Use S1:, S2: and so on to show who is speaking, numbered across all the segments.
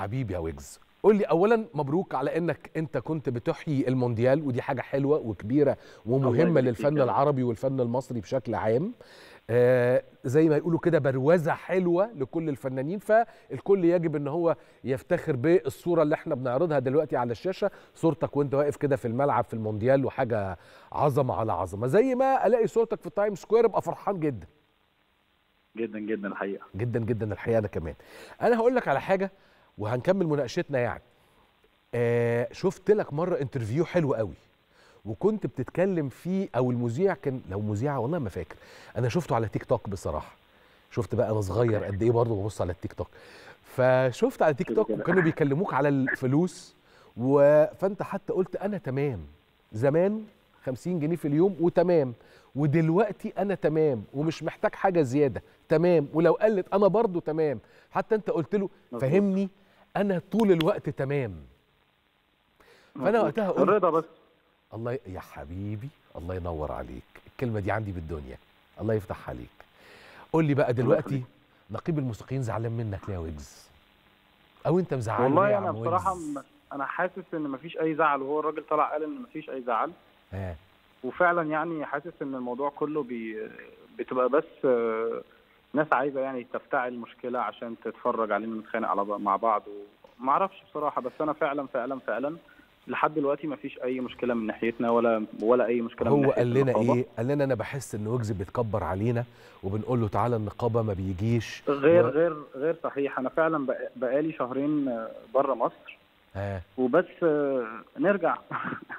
S1: حبيبي يا ويجز قول لي اولا مبروك على انك انت كنت بتحيي المونديال ودي حاجه حلوه وكبيره
S2: الله
S1: ومهمه
S2: يبارك
S1: للفن
S2: فيك يا رب.
S1: العربي والفن المصري بشكل عام آه زي ما يقولوا كده بروزه حلوه لكل الفنانين فالكل يجب ان هو يفتخر بالصوره اللي احنا بنعرضها دلوقتي على الشاشه صورتك وانت واقف كده في الملعب في المونديال وحاجه عظمه على عظمه زي ما الاقي صورتك في تايم سكوير ابقى فرحان جدا
S2: جدا جدا الحقيقه
S1: جدا جدا الحقيقه انا كمان انا هقول لك على حاجه وهنكمل مناقشتنا يعني آه شفت لك مره انترفيو حلو قوي وكنت بتتكلم فيه او المذيع كان لو مذيعه والله ما فاكر انا شفته على تيك توك بصراحه شفت بقى انا صغير قد ايه برضه ببص على التيك توك فشفت على تيك
S2: كده
S1: توك
S2: كده.
S1: وكانوا بيكلموك على الفلوس و... فانت حتى قلت انا تمام زمان 50 جنيه في اليوم وتمام ودلوقتي انا تمام ومش محتاج حاجه زياده تمام ولو قلت انا برضو تمام حتى انت قلت له
S2: مظبوط.
S1: فهمني انا طول الوقت تمام فأنا
S2: مظبوط.
S1: وقتها قلت-
S2: الرضا بس
S1: الله ي... يا حبيبي الله ينور عليك الكلمه دي عندي بالدنيا الله يفتح عليك قول لي بقى دلوقتي
S2: يخليك.
S1: نقيب الموسيقيين زعلان منك ليه يا ويجز او انت مزعله
S2: والله
S1: ليه يا
S2: انا
S1: عم
S2: بصراحه
S1: ويجز؟
S2: م- انا حاسس ان مفيش اي زعل وهو الراجل طلع قال ان مفيش اي زعل
S1: ها
S2: وفعلا يعني حاسس ان الموضوع كله بي بتبقى بس آه، ناس عايزه يعني تفتعل مشكله عشان تتفرج علينا نتخانق على ب- مع بعض وما اعرفش بصراحه بس انا فعلا فعلا فعلا لحد دلوقتي مفيش اي مشكله من ناحيتنا ولا ولا اي مشكله من
S1: هو
S2: ناحيه
S1: قال لنا
S2: النقابة.
S1: ايه قال لنا انا بحس ان ويجز بيتكبر علينا وبنقول له تعالى النقابه ما بيجيش
S2: غير
S1: و-
S2: غير غير صحيح انا فعلا بق- بقالي شهرين بره مصر
S1: ها
S2: وبس آه، نرجع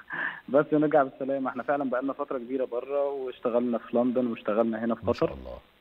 S2: بس نرجع بالسلامه احنا فعلا بقالنا فتره كبيره بره واشتغلنا في لندن واشتغلنا هنا في
S1: ما شاء
S2: قطر
S1: الله